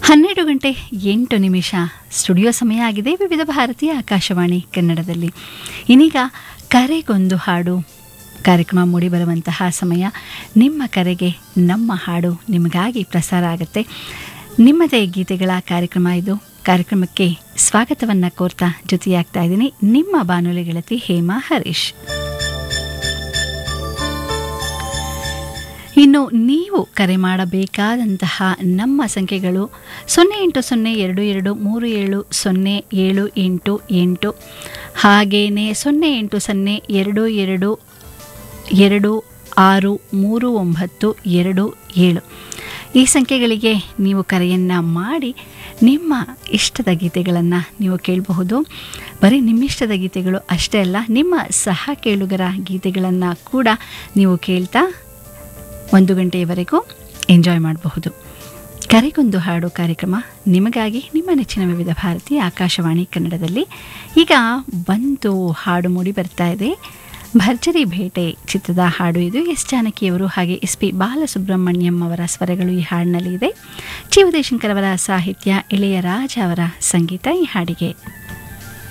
ಹನ್ನೆರಡು ಗಂಟೆ ಎಂಟು ನಿಮಿಷ ಸ್ಟುಡಿಯೋ ಸಮಯ ಆಗಿದೆ ವಿವಿಧ ಭಾರತೀಯ ಆಕಾಶವಾಣಿ ಕನ್ನಡದಲ್ಲಿ ಇನ್ನೀಗ ಕರೆಗೊಂದು ಹಾಡು ಕಾರ್ಯಕ್ರಮ ಮೂಡಿಬರುವಂತಹ ಸಮಯ ನಿಮ್ಮ ಕರೆಗೆ ನಮ್ಮ ಹಾಡು ನಿಮಗಾಗಿ ಪ್ರಸಾರ ಆಗುತ್ತೆ ನಿಮ್ಮದೇ ಗೀತೆಗಳ ಕಾರ್ಯಕ್ರಮ ಇದು ಕಾರ್ಯಕ್ರಮಕ್ಕೆ ಸ್ವಾಗತವನ್ನು ಕೋರ್ತಾ ಜೊತೆಯಾಗ್ತಾ ಇದ್ದೀನಿ ನಿಮ್ಮ ಬಾನುಲಿ ಗೆಳತಿ ಹೇಮಾ ಹರೀಶ್ ಇನ್ನು ನೀವು ಕರೆ ಮಾಡಬೇಕಾದಂತಹ ನಮ್ಮ ಸಂಖ್ಯೆಗಳು ಸೊನ್ನೆ ಎಂಟು ಸೊನ್ನೆ ಎರಡು ಎರಡು ಮೂರು ಏಳು ಸೊನ್ನೆ ಏಳು ಎಂಟು ಎಂಟು ಹಾಗೆಯೇ ಸೊನ್ನೆ ಎಂಟು ಸೊನ್ನೆ ಎರಡು ಎರಡು ಎರಡು ಆರು ಮೂರು ಒಂಬತ್ತು ಎರಡು ಏಳು ಈ ಸಂಖ್ಯೆಗಳಿಗೆ ನೀವು ಕರೆಯನ್ನು ಮಾಡಿ ನಿಮ್ಮ ಇಷ್ಟದ ಗೀತೆಗಳನ್ನು ನೀವು ಕೇಳಬಹುದು ಬರೀ ನಿಮ್ಮಿಷ್ಟದ ಗೀತೆಗಳು ಅಷ್ಟೇ ಅಲ್ಲ ನಿಮ್ಮ ಸಹ ಕೇಳುಗರ ಗೀತೆಗಳನ್ನು ಕೂಡ ನೀವು ಕೇಳ್ತಾ ಒಂದು ಗಂಟೆಯವರೆಗೂ ಎಂಜಾಯ್ ಮಾಡಬಹುದು ಕರೆಗೊಂದು ಹಾಡು ಕಾರ್ಯಕ್ರಮ ನಿಮಗಾಗಿ ನಿಮ್ಮ ನೆಚ್ಚಿನ ವಿವಿಧ ಭಾರತೀಯ ಆಕಾಶವಾಣಿ ಕನ್ನಡದಲ್ಲಿ ಈಗ ಬಂತು ಹಾಡು ಮೂಡಿ ಬರ್ತಾ ಇದೆ ಭರ್ಜರಿ ಭೇಟೆ ಚಿತ್ರದ ಹಾಡು ಇದು ಎಸ್ ಜಾನಕಿಯವರು ಹಾಗೆ ಎಸ್ ಪಿ ಬಾಲಸುಬ್ರಹ್ಮಣ್ಯಂ ಅವರ ಸ್ವರಗಳು ಈ ಹಾಡಿನಲ್ಲಿ ಇದೆ ಜಿ ಉದಯಶಂಕರ್ ಅವರ ಸಾಹಿತ್ಯ ಇಳೆಯರಾಜ ಅವರ ಸಂಗೀತ ಈ ಹಾಡಿಗೆ